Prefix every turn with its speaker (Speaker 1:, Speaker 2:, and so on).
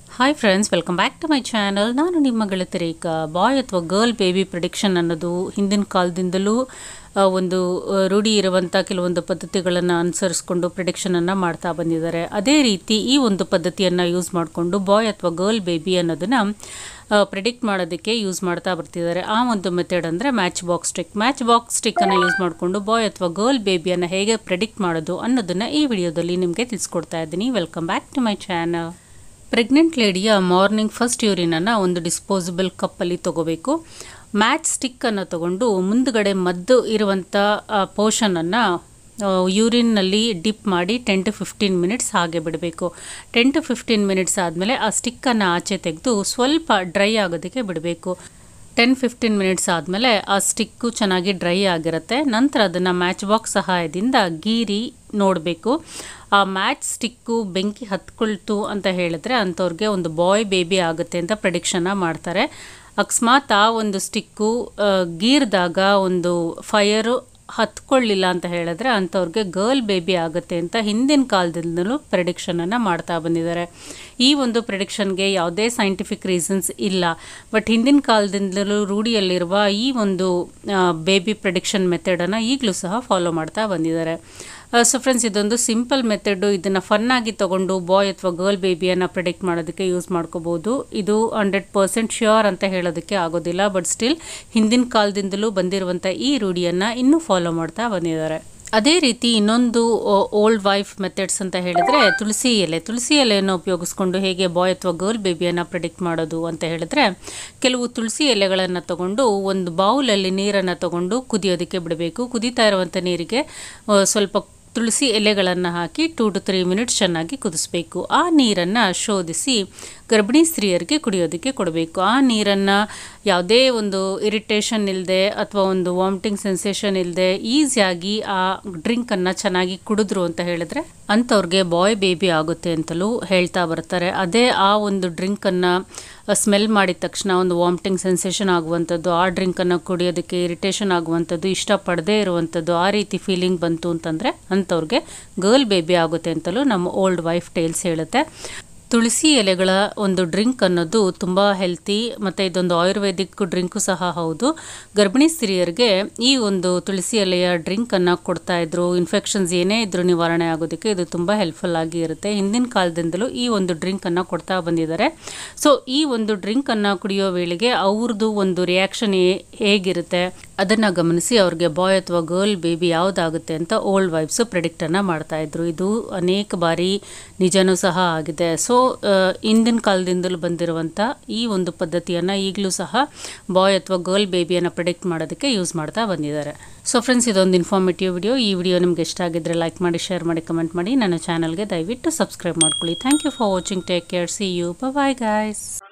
Speaker 1: hi friends welcome back to my channel ನಾನು ನಿಮ್ಮ ಗೆಳತಿರೇಖ ಬಾಯ್ ಅಥವಾ ಗರ್ಲ್ ಬೇಬಿ ಪ್ರಿಡಿಕ್ಷನ್ ಅನ್ನೋದು ಹಿಂದಿನ ಕಾಲದಿಂದಲೂ ಆ, ಒಂದು ಆ, ರೂಢಿ ಇರುವಂಥ ಕೆಲವೊಂದು ಪದ್ಧತಿಗಳನ್ನು ಅನುಸರಿಸ್ಕೊಂಡು ಪ್ರಿಡಿಕ್ಷನನ್ನು ಮಾಡ್ತಾ ಬಂದಿದ್ದಾರೆ ಅದೇ ರೀತಿ ಈ ಒಂದು ಪದ್ಧತಿಯನ್ನು ಯೂಸ್ ಮಾಡಿಕೊಂಡು ಬಾಯ್ ಅಥವಾ ಗರ್ಲ್ ಬೇಬಿ ಅನ್ನೋದನ್ನು ಪ್ರಿಡಿಕ್ಟ್ ಮಾಡೋದಕ್ಕೆ ಯೂಸ್ ಮಾಡ್ತಾ ಬರ್ತಿದ್ದಾರೆ ಆ ಒಂದು ಮೆಥಡ್ ಅಂದರೆ match box stick match box ಸ್ಟಿಕ್ಕನ್ನು ಯೂಸ್ ಮಾಡಿಕೊಂಡು ಬಾಯ್ ಅಥವಾ ಗರ್ಲ್ ಬೇಬಿಯನ್ನು ಹೇಗೆ ಪ್ರಿಡಿಕ್ಟ್ ಮಾಡೋದು ಅನ್ನೋದನ್ನು ಈ ವಿಡಿಯೋದಲ್ಲಿ ನಿಮಗೆ ತಿಳಿಸ್ಕೊಡ್ತಾ ಇದ್ದೀನಿ welcome back to my channel pregnant ಲೇಡಿಯ ಮಾರ್ನಿಂಗ್ ಫಸ್ಟ್ ಯೂರಿನನ್ನು ಒಂದು ಡಿಸ್ಪೋಸಬಲ್ ಕಪ್ಪಲ್ಲಿ ತಗೋಬೇಕು ಮ್ಯಾಚ್ ಸ್ಟಿಕ್ಕನ್ನು ತಗೊಂಡು ಮುಂದ್ಗಡೆ ಮದ್ದು ಇರುವಂಥ ಪೋರ್ಷನನ್ನು ಯೂರಿನ್ನಲ್ಲಿ ಡಿಪ್ ಮಾಡಿ ಟೆನ್ ಟು ಫಿಫ್ಟೀನ್ ಮಿನಿಟ್ಸ್ ಹಾಗೆ ಬಿಡಬೇಕು ಟೆನ್ ಟು ಫಿಫ್ಟೀನ್ ಮಿನಿಟ್ಸ್ ಆದಮೇಲೆ ಆ ಸ್ಟಿಕ್ಕನ್ನು ಆಚೆ ತೆಗೆದು ಸ್ವಲ್ಪ ಡ್ರೈ ಆಗೋದಕ್ಕೆ ಬಿಡಬೇಕು ಟೆನ್ ಫಿಫ್ಟೀನ್ ಮಿನಿಟ್ಸ್ ಆದಮೇಲೆ ಆ ಸ್ಟಿಕ್ಕು ಚೆನ್ನಾಗಿ ಡ್ರೈ ಆಗಿರುತ್ತೆ ನಂತರ ಅದನ್ನು ಮ್ಯಾಚ್ ಬಾಕ್ಸ್ ಸಹಾಯದಿಂದ ಗೀರಿ ನೋಡಬೇಕು ಆ ಮ್ಯಾಚ್ ಸ್ಟಿಕ್ಕು ಬೆಂಕಿ ಹತ್ಕೊಳ್ತು ಅಂತ ಹೇಳಿದ್ರೆ ಅಂಥವ್ರಿಗೆ ಒಂದು ಬಾಯ್ ಬೇಬಿ ಆಗುತ್ತೆ ಅಂತ ಪ್ರೆಡಿಕ್ಷನ್ನ ಮಾಡ್ತಾರೆ ಅಕಸ್ಮಾತ್ ಆ ಒಂದು ಸ್ಟಿಕ್ಕು ಗೀರ್ದಾಗ ಒಂದು ಫೈರು ಹತ್ಕೊಳ್ಳಿಲ್ಲ ಅಂತ ಹೇಳಿದ್ರೆ ಅಂಥವ್ರಿಗೆ ಗರ್ಲ್ ಬೇಬಿ ಆಗುತ್ತೆ ಅಂತ ಹಿಂದಿನ ಕಾಲದಿಂದಲೂ ಪ್ರೆಡಿಕ್ಷನನ್ನು ಮಾಡ್ತಾ ಬಂದಿದ್ದಾರೆ ಈ ಒಂದು ಪ್ರೆಡಿಕ್ಷನ್ಗೆ ಯಾವುದೇ ಸೈಂಟಿಫಿಕ್ ರೀಸನ್ಸ್ ಇಲ್ಲ ಬಟ್ ಹಿಂದಿನ ಕಾಲದಿಂದಲೂ ರೂಢಿಯಲ್ಲಿರುವ ಈ ಒಂದು ಬೇಬಿ ಪ್ರೆಡಿಕ್ಷನ್ ಮೆಥಡನ್ನು ಈಗಲೂ ಸಹ ಫಾಲೋ ಮಾಡ್ತಾ ಬಂದಿದ್ದಾರೆ ಸೊ ಫ್ರೆಂಡ್ಸ್ ಇದೊಂದು ಸಿಂಪಲ್ ಮೆಥಡು ಇದನ್ನು ಫನ್ನಾಗಿ ತೊಗೊಂಡು ಬಾಯ್ ಅಥವಾ ಗರ್ಲ್ ಬೇಬಿಯನ್ನು ಪ್ರಿಡಿಕ್ಟ್ ಮಾಡೋದಕ್ಕೆ ಯೂಸ್ ಮಾಡ್ಕೋಬೋದು ಇದು ಹಂಡ್ರೆಡ್ ಪರ್ಸೆಂಟ್ ಶ್ಯೂರ್ ಅಂತ ಹೇಳೋದಕ್ಕೆ ಆಗೋದಿಲ್ಲ ಬಟ್ ಸ್ಟಿಲ್ ಹಿಂದಿನ ಕಾಲದಿಂದಲೂ ಬಂದಿರುವಂಥ ಈ ರೂಢಿಯನ್ನು ಇನ್ನೂ ಫಾಲೋ ಮಾಡ್ತಾ ಬಂದಿದ್ದಾರೆ ಅದೇ ರೀತಿ ಇನ್ನೊಂದು ಓಲ್ಡ್ ವೈಫ್ ಮೆಥಡ್ಸ್ ಅಂತ ಹೇಳಿದ್ರೆ ತುಳಸಿ ಎಲೆ ತುಳಸಿ ಎಲೆಯನ್ನು ಉಪಯೋಗಿಸ್ಕೊಂಡು ಹೇಗೆ ಬಾಯ್ ಅಥವಾ ಗರ್ಲ್ ಬೇಬಿಯನ್ನು ಪ್ರಿಡಿಕ್ಟ್ ಮಾಡೋದು ಅಂತ ಹೇಳಿದ್ರೆ ಕೆಲವು ತುಳಸಿ ಎಲೆಗಳನ್ನು ತಗೊಂಡು ಒಂದು ಬೌಲಲ್ಲಿ ನೀರನ್ನು ತಗೊಂಡು ಕುದಿಯೋದಕ್ಕೆ ಬಿಡಬೇಕು ಕುದೀತಾ ಇರುವಂಥ ನೀರಿಗೆ ಆ, ಸ್ವಲ್ಪ ತುಳಸಿ ಎಲೆಗಳನ್ನು ಹಾಕಿ ಟೂ ಟು ತ್ರೀ ಮಿನಿಟ್ಸ್ ಚೆನ್ನಾಗಿ ಕುದಿಸ್ಬೇಕು ಆ ನೀರನ್ನು ಶೋಧಿಸಿ ಗರ್ಭಿಣಿ ಸ್ತ್ರೀಯರಿಗೆ ಕುಡಿಯೋದಕ್ಕೆ ಕೊಡಬೇಕು ಆ ನೀರನ್ನು ಯಾವುದೇ ಒಂದು ಇರಿಟೇಷನ್ ಇಲ್ಲದೆ ಅಥವಾ ಒಂದು ವಾಮಿಟಿಂಗ್ ಸೆನ್ಸೇಷನ್ ಇಲ್ಲದೆ ಈಸಿಯಾಗಿ ಆ ಡ್ರಿಂಕನ್ನು ಚೆನ್ನಾಗಿ ಕುಡಿದ್ರು ಅಂತ ಹೇಳಿದ್ರೆ ಅಂಥವ್ರಿಗೆ ಬಾಯ್ ಬೇಬಿ ಆಗುತ್ತೆ ಅಂತಲೂ ಹೇಳ್ತಾ ಬರ್ತಾರೆ ಅದೇ ಆ ಒಂದು ಡ್ರಿಂಕನ್ನು ಸ್ಮೆಲ್ ಮಾಡಿದ ತಕ್ಷಣ ಒಂದು ವಾಮಿಟಿಂಗ್ ಸೆನ್ಸೇಷನ್ ಆಗುವಂಥದ್ದು ಆ ಡ್ರಿಂಕನ್ನು ಕುಡಿಯೋದಕ್ಕೆ ಇರಿಟೇಷನ್ ಆಗುವಂಥದ್ದು ಇಷ್ಟಪಡದೇ ಇರುವಂಥದ್ದು ಆ ರೀತಿ ಫೀಲಿಂಗ್ ಬಂತು ಅಂತಂದರೆ ಅಂಥವ್ರಿಗೆ ಗರ್ಲ್ ಬೇಬಿ ಆಗುತ್ತೆ ಅಂತಲೂ ನಮ್ಮ ಓಲ್ಡ್ ವೈಫ್ ಟೇಲ್ಸ್ ಹೇಳುತ್ತೆ ತುಳಸಿ ಎಲೆಗಳ ಒಂದು ಡ್ರಿಂಕ್ ಅನ್ನೋದು ತುಂಬ ಹೆಲ್ತಿ ಮತ್ತು ಇದೊಂದು ಆಯುರ್ವೇದಿಕ್ ಡ್ರಿಂಕು ಸಹ ಹೌದು ಗರ್ಭಿಣಿ ಸ್ತ್ರೀಯರಿಗೆ ಈ ಒಂದು ತುಳಸಿ ಎಲೆಯ ಡ್ರಿಂಕನ್ನು ಕೊಡ್ತಾ ಇದ್ರು ಇನ್ಫೆಕ್ಷನ್ಸ್ ಏನೇ ಇದ್ರೂ ನಿವಾರಣೆ ಆಗೋದಕ್ಕೆ ಇದು ತುಂಬ ಹೆಲ್ಪ್ಫುಲ್ ಆಗಿ ಇರುತ್ತೆ ಹಿಂದಿನ ಕಾಲದಿಂದಲೂ ಈ ಒಂದು ಡ್ರಿಂಕನ್ನು ಕೊಡ್ತಾ ಬಂದಿದ್ದಾರೆ ಸೊ ಈ ಒಂದು ಡ್ರಿಂಕನ್ನು ಕುಡಿಯೋ ವೇಳೆಗೆ ಅವ್ರದ್ದು ಒಂದು ರಿಯಾಕ್ಷನ್ ಹೇಗಿರುತ್ತೆ ಅದನ್ನು ಗಮನಿಸಿ ಅವ್ರಿಗೆ ಬಾಯ್ ಅಥವಾ ಗರ್ಲ್ ಬೇಬಿ ಯಾವುದಾಗುತ್ತೆ ಅಂತ ಓಲ್ಡ್ ವೈಫ್ಸು ಪ್ರೆಡಿಕ್ಟನ್ನು ಮಾಡ್ತಾ ಇದ್ರು ಇದು ಅನೇಕ ಬಾರಿ ನಿಜನೂ ಸಹ ಆಗಿದೆ ಸೊ ಹಿಂದಿನ ಕಾಲದಿಂದಲೂ ಬಂದಿರುವಂಥ ಈ ಒಂದು ಪದ್ಧತಿಯನ್ನು ಈಗಲೂ ಸಹ ಬಾಯ್ ಅಥವಾ ಗರ್ಲ್ ಬೇಬಿಯನ್ನು ಪ್ರಿಡಿಕ್ಟ್ ಮಾಡೋದಕ್ಕೆ ಯೂಸ್ ಮಾಡ್ತಾ ಬಂದಿದ್ದಾರೆ ಸೊ ಫ್ರೆಂಡ್ಸ್ ಇದೊಂದು ಇನ್ಫಾರ್ಮೇಟಿವ್ ವಿಡಿಯೋ ಈ ವಿಡಿಯೋ ನಿಮ್ಗೆ ಇಷ್ಟ ಆಗಿದ್ರೆ ಲೈಕ್ ಮಾಡಿ ಶೇರ್ ಮಾಡಿ ಕಮೆಂಟ್ ಮಾಡಿ ನನ್ನ ಚಾನಲ್ಗೆ ದಯವಿಟ್ಟು ಸಬ್ಸ್ಕ್ರೈಬ್ ಮಾಡ್ಕೊಳ್ಳಿ thank you for watching take care see you bye guys